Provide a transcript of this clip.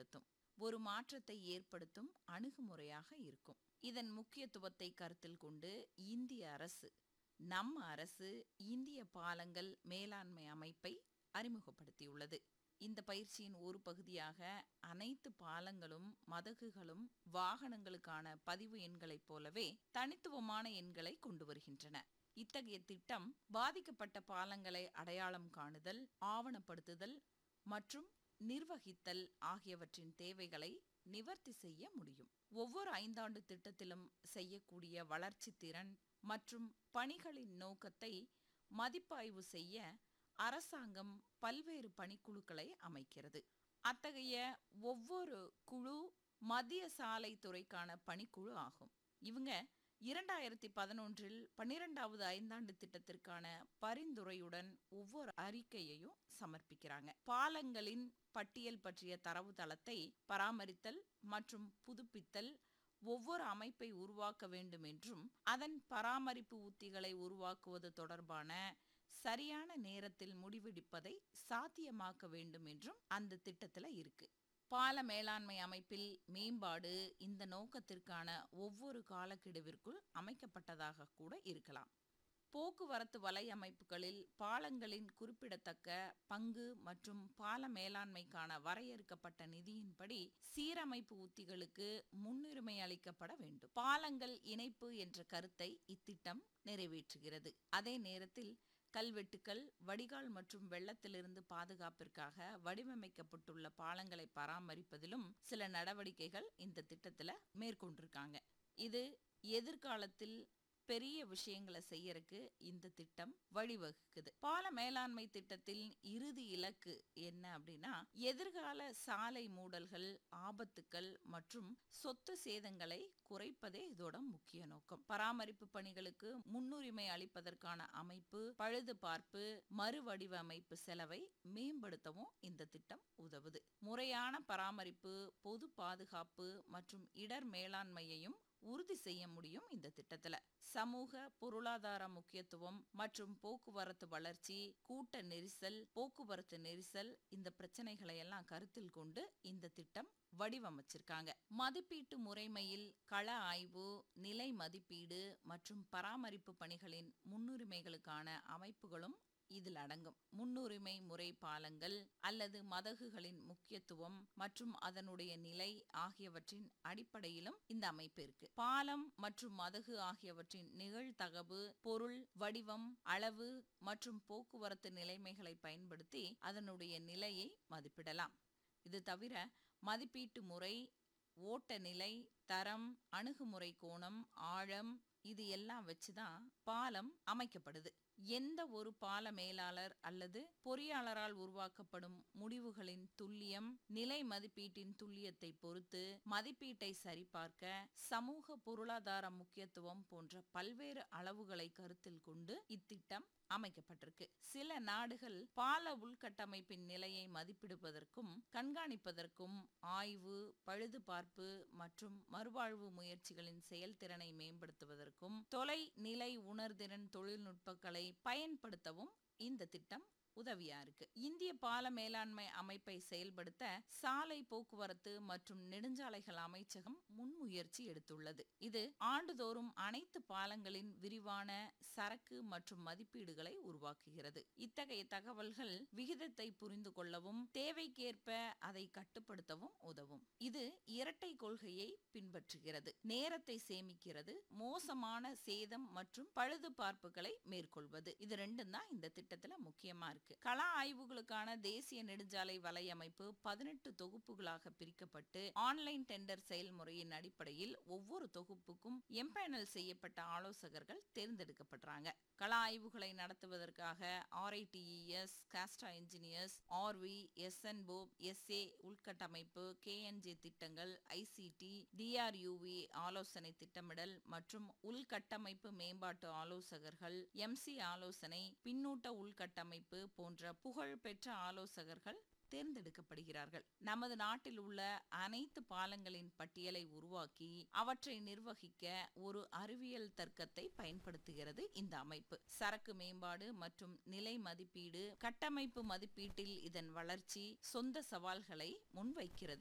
செயல்படுத்தும் ஒரு மாற்றத்தை ஏற்படுத்தும் அணுகுமுறையாக இருக்கும் இதன் முக்கியத்துவத்தை கருத்தில் கொண்டு இந்திய அரசு நம்ம அரசு இந்திய பாலங்கள் மேலாண்மை அமைப்பை அறிமுகப்படுத்தியுள்ளது இந்த பயிற்சியின் ஒரு பகுதியாக அனைத்து பாலங்களும் மதகுகளும் வாகனங்களுக்கான பதிவு எண்களைப் போலவே தனித்துவமான எண்களை கொண்டு வருகின்றன இத்தகைய திட்டம் பாதிக்கப்பட்ட பாலங்களை அடையாளம் காணுதல் ஆவணப்படுத்துதல் மற்றும் நிர்வகித்தல் ஆகியவற்றின் தேவைகளை நிவர்த்தி செய்ய முடியும் ஒவ்வொரு ஐந்தாண்டு திட்டத்திலும் செய்யக்கூடிய வளர்ச்சி திறன் மற்றும் பணிகளின் நோக்கத்தை மதிப்பாய்வு செய்ய அரசாங்கம் பல்வேறு பணிக்குழுக்களை அமைக்கிறது அத்தகைய ஒவ்வொரு குழு மத்திய சாலை துறைக்கான பணிக்குழு ஆகும் இவங்க இரண்டாயிரத்தி பதினொன்றில் பன்னிரெண்டாவது ஐந்தாண்டு திட்டத்திற்கான பரிந்துரையுடன் ஒவ்வொரு அறிக்கையையும் சமர்ப்பிக்கிறாங்க பாலங்களின் பட்டியல் பற்றிய தரவுத்தளத்தை பராமரித்தல் மற்றும் புதுப்பித்தல் ஒவ்வொரு அமைப்பை உருவாக்க வேண்டும் என்றும் அதன் பராமரிப்பு உத்திகளை உருவாக்குவது தொடர்பான சரியான நேரத்தில் முடிவெடுப்பதை சாத்தியமாக்க வேண்டும் என்றும் அந்த திட்டத்தில் இருக்கு பால மேலாண்மை அமைப்பில் மேம்பாடு இந்த நோக்கத்திற்கான ஒவ்வொரு காலக்கெடுவிற்குள் அமைக்கப்பட்டதாக கூட இருக்கலாம் போக்குவரத்து வலையமைப்புகளில் பாலங்களின் குறிப்பிடத்தக்க பங்கு மற்றும் பால மேலாண்மைக்கான வரையறுக்கப்பட்ட நிதியின்படி சீரமைப்பு உத்திகளுக்கு முன்னுரிமை அளிக்கப்பட வேண்டும் பாலங்கள் இணைப்பு என்ற கருத்தை இத்திட்டம் நிறைவேற்றுகிறது அதே நேரத்தில் கல்வெட்டுக்கள் வடிகால் மற்றும் வெள்ளத்திலிருந்து பாதுகாப்பிற்காக வடிவமைக்கப்பட்டுள்ள பாலங்களை பராமரிப்பதிலும் சில நடவடிக்கைகள் இந்த திட்டத்தில் மேற்கொண்டிருக்காங்க இது எதிர்காலத்தில் பெரிய விஷயங்களை செய்யறதுக்கு இந்த திட்டம் வழிவகுக்குது பால மேலாண்மை திட்டத்தின் இறுதி இலக்கு என்ன அப்படின்னா எதிர்கால சாலை மூடல்கள் ஆபத்துக்கள் மற்றும் சொத்து சேதங்களை குறைப்பதே இதோட முக்கிய நோக்கம் பராமரிப்பு பணிகளுக்கு முன்னுரிமை அளிப்பதற்கான அமைப்பு பழுது பார்ப்பு மறுவடிவமைப்பு செலவை மேம்படுத்தவும் இந்த திட்டம் உதவுது முறையான பராமரிப்பு பொது பாதுகாப்பு மற்றும் இடர் மேலாண்மையையும் உறுதி செய்ய முடியும் இந்த திட்டத்துல சமூக பொருளாதார முக்கியத்துவம் மற்றும் போக்குவரத்து வளர்ச்சி கூட்ட நெரிசல் போக்குவரத்து நெரிசல் இந்த பிரச்சனைகளை எல்லாம் கருத்தில் கொண்டு இந்த திட்டம் வடிவமைச்சிருக்காங்க மதிப்பீட்டு முறைமையில் கள ஆய்வு நிலை மதிப்பீடு மற்றும் பராமரிப்பு பணிகளின் முன்னுரிமைகளுக்கான அமைப்புகளும் இதில் அடங்கும் முன்னுரிமை முறை பாலங்கள் அல்லது மதகுகளின் முக்கியத்துவம் மற்றும் அதனுடைய நிலை ஆகியவற்றின் அடிப்படையிலும் இந்த அமைப்பு இருக்கு பாலம் மற்றும் மதகு ஆகியவற்றின் நிகழ்தகவு பொருள் வடிவம் அளவு மற்றும் போக்குவரத்து நிலைமைகளை பயன்படுத்தி அதனுடைய நிலையை மதிப்பிடலாம் இது தவிர மதிப்பீட்டு முறை ஓட்ட நிலை தரம் அணுகுமுறை கோணம் ஆழம் இது எல்லாம் வச்சுதான் பாலம் அமைக்கப்படுது எந்த ஒரு பால மேலாளர் அல்லது பொறியாளரால் உருவாக்கப்படும் முடிவுகளின் துல்லியம் நிலை மதிப்பீட்டின் துல்லியத்தை பொறுத்து மதிப்பீட்டை சரிபார்க்க சமூக பொருளாதார முக்கியத்துவம் போன்ற பல்வேறு அளவுகளை கருத்தில் கொண்டு இத்திட்டம் அமைக்கப்பட்டிருக்கு சில நாடுகள் பால உள்கட்டமைப்பின் நிலையை மதிப்பிடுவதற்கும் கண்காணிப்பதற்கும் ஆய்வு பழுது பார்ப்பு மற்றும் மறுவாழ்வு முயற்சிகளின் செயல்திறனை மேம்படுத்துவதற்கும் தொலை நிலை உணர்திறன் தொழில்நுட்பங்களை பயன்படுத்தவும் இந்த திட்டம் உதவியா இருக்கு இந்திய பால மேலாண்மை அமைப்பை செயல்படுத்த சாலை போக்குவரத்து மற்றும் நெடுஞ்சாலைகள் அமைச்சகம் முன்முயற்சி எடுத்துள்ளது இது ஆண்டுதோறும் அனைத்து பாலங்களின் விரிவான சரக்கு மற்றும் மதிப்பீடுகளை உருவாக்குகிறது இத்தகைய தகவல்கள் விகிதத்தை புரிந்து கொள்ளவும் தேவைக்கேற்ப அதை கட்டுப்படுத்தவும் உதவும் இது இரட்டை கொள்கையை பின்பற்றுகிறது நேரத்தை சேமிக்கிறது மோசமான சேதம் மற்றும் பழுது பார்ப்புகளை மேற்கொள்வது இது ரெண்டும் தான் இந்த திட்டத்துல முக்கியமா இருக்கு இருக்கு கள ஆய்வுகளுக்கான தேசிய நெடுஞ்சாலை வலையமைப்பு பதினெட்டு தொகுப்புகளாக பிரிக்கப்பட்டு ஆன்லைன் டெண்டர் செயல்முறையின் அடிப்படையில் ஒவ்வொரு தொகுப்புக்கும் எம்பேனல் செய்யப்பட்ட ஆலோசகர்கள் தேர்ந்தெடுக்கப்படுறாங்க கள ஆய்வுகளை நடத்துவதற்காக ஆர்ஐடிஇஎஸ் காஸ்டா இன்ஜினியர்ஸ் ஆர்வி எஸ்என்போ எஸ்ஏ உள்கட்டமைப்பு கேஎன்ஜே திட்டங்கள் ஐசிடி டிஆர்யூவி ஆலோசனை திட்டமிடல் மற்றும் உள்கட்டமைப்பு மேம்பாட்டு ஆலோசகர்கள் எம்சி ஆலோசனை பின்னூட்ட உள்கட்டமைப்பு போன்ற புகழ்பெற்ற ஆலோசகர்கள் தேர்ந்தெடுக்கப்படுகிறார்கள் நமது நாட்டில் உள்ள அனைத்து பாலங்களின் பட்டியலை உருவாக்கி அவற்றை நிர்வகிக்க ஒரு அறிவியல் தர்க்கத்தை பயன்படுத்துகிறது இந்த அமைப்பு சரக்கு மேம்பாடு மற்றும் நிலை மதிப்பீடு கட்டமைப்பு மதிப்பீட்டில் இதன் வளர்ச்சி சொந்த சவால்களை முன்வைக்கிறது